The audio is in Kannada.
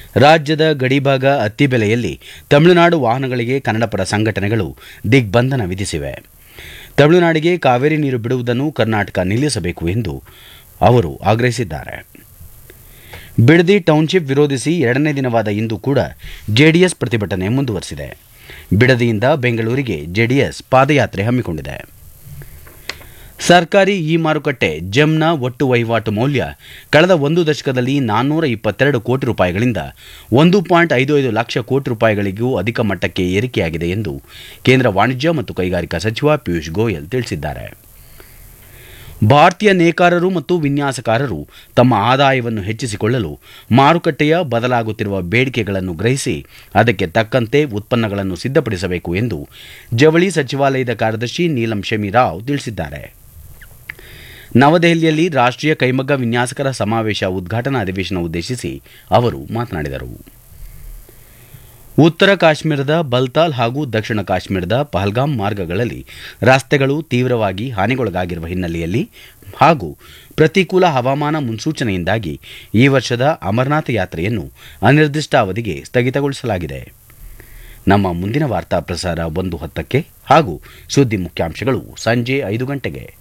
ರಾಜ್ಯದ ಗಡಿಭಾಗ ಅತ್ತಿಬೆಲೆಯಲ್ಲಿ ತಮಿಳುನಾಡು ವಾಹನಗಳಿಗೆ ಕನ್ನಡಪರ ಸಂಘಟನೆಗಳು ದಿಗ್ಬಂಧನ ವಿಧಿಸಿವೆ ತಮಿಳುನಾಡಿಗೆ ಕಾವೇರಿ ನೀರು ಬಿಡುವುದನ್ನು ಕರ್ನಾಟಕ ನಿಲ್ಲಿಸಬೇಕು ಎಂದು ಅವರು ಆಗ್ರಹಿಸಿದ್ದಾರೆ ಬಿಡದಿ ಟೌನ್ಶಿಪ್ ವಿರೋಧಿಸಿ ಎರಡನೇ ದಿನವಾದ ಇಂದು ಕೂಡ ಜೆಡಿಎಸ್ ಪ್ರತಿಭಟನೆ ಮುಂದುವರೆಸಿದೆ ಬಿಡದಿಯಿಂದ ಬೆಂಗಳೂರಿಗೆ ಜೆಡಿಎಸ್ ಪಾದಯಾತ್ರೆ ಹಮ್ಮಿಕೊಂಡಿದೆ ಸರ್ಕಾರಿ ಇ ಮಾರುಕಟ್ಟೆ ಜೆಮ್ನ ಒಟ್ಟು ವಹಿವಾಟು ಮೌಲ್ಯ ಕಳೆದ ಒಂದು ದಶಕದಲ್ಲಿ ನಾನ್ನೂರ ಇಪ್ಪತ್ತೆರಡು ಕೋಟಿ ರೂಪಾಯಿಗಳಿಂದ ಒಂದು ಪಾಯಿಂಟ್ ಐದು ಐದು ಲಕ್ಷ ಕೋಟಿ ರೂಪಾಯಿಗಳಿಗೂ ಅಧಿಕ ಮಟ್ಟಕ್ಕೆ ಏರಿಕೆಯಾಗಿದೆ ಎಂದು ಕೇಂದ್ರ ವಾಣಿಜ್ಯ ಮತ್ತು ಕೈಗಾರಿಕಾ ಸಚಿವ ಪಿಯೂಷ್ ಗೋಯಲ್ ತಿಳಿಸಿದ್ದಾರೆ ಭಾರತೀಯ ನೇಕಾರರು ಮತ್ತು ವಿನ್ಯಾಸಕಾರರು ತಮ್ಮ ಆದಾಯವನ್ನು ಹೆಚ್ಚಿಸಿಕೊಳ್ಳಲು ಮಾರುಕಟ್ಟೆಯ ಬದಲಾಗುತ್ತಿರುವ ಬೇಡಿಕೆಗಳನ್ನು ಗ್ರಹಿಸಿ ಅದಕ್ಕೆ ತಕ್ಕಂತೆ ಉತ್ಪನ್ನಗಳನ್ನು ಸಿದ್ಧಪಡಿಸಬೇಕು ಎಂದು ಜವಳಿ ಸಚಿವಾಲಯದ ಕಾರ್ಯದರ್ಶಿ ನೀಲಂ ಶಮಿ ರಾವ್ ತಿಳಿಸಿದ್ದಾರೆ ನವದೆಹಲಿಯಲ್ಲಿ ರಾಷ್ಟ್ರೀಯ ಕೈಮಗ್ಗ ವಿನ್ಯಾಸಕರ ಸಮಾವೇಶ ಉದ್ಘಾಟನಾ ಅಧಿವೇಶನ ಉದ್ದೇಶಿಸಿ ಅವರು ಮಾತನಾಡಿದರು ಉತ್ತರ ಕಾಶ್ಮೀರದ ಬಲ್ತಾಲ್ ಹಾಗೂ ದಕ್ಷಿಣ ಕಾಶ್ಮೀರದ ಪಹಲ್ಗಾಮ್ ಮಾರ್ಗಗಳಲ್ಲಿ ರಸ್ತೆಗಳು ತೀವ್ರವಾಗಿ ಹಾನಿಗೊಳಗಾಗಿರುವ ಹಿನ್ನೆಲೆಯಲ್ಲಿ ಹಾಗೂ ಪ್ರತಿಕೂಲ ಹವಾಮಾನ ಮುನ್ಸೂಚನೆಯಿಂದಾಗಿ ಈ ವರ್ಷದ ಅಮರನಾಥ ಯಾತ್ರೆಯನ್ನು ಅನಿರ್ದಿಷ್ಟ ಅವಧಿಗೆ ಸ್ಥಗಿತಗೊಳಿಸಲಾಗಿದೆ ನಮ್ಮ ಮುಂದಿನ ವಾರ್ತಾ ಪ್ರಸಾರ ಒಂದು ಹತ್ತಕ್ಕೆ ಹಾಗೂ ಸುದ್ದಿ ಮುಖ್ಯಾಂಶಗಳು ಸಂಜೆ ಐದು ಗಂಟೆಗೆ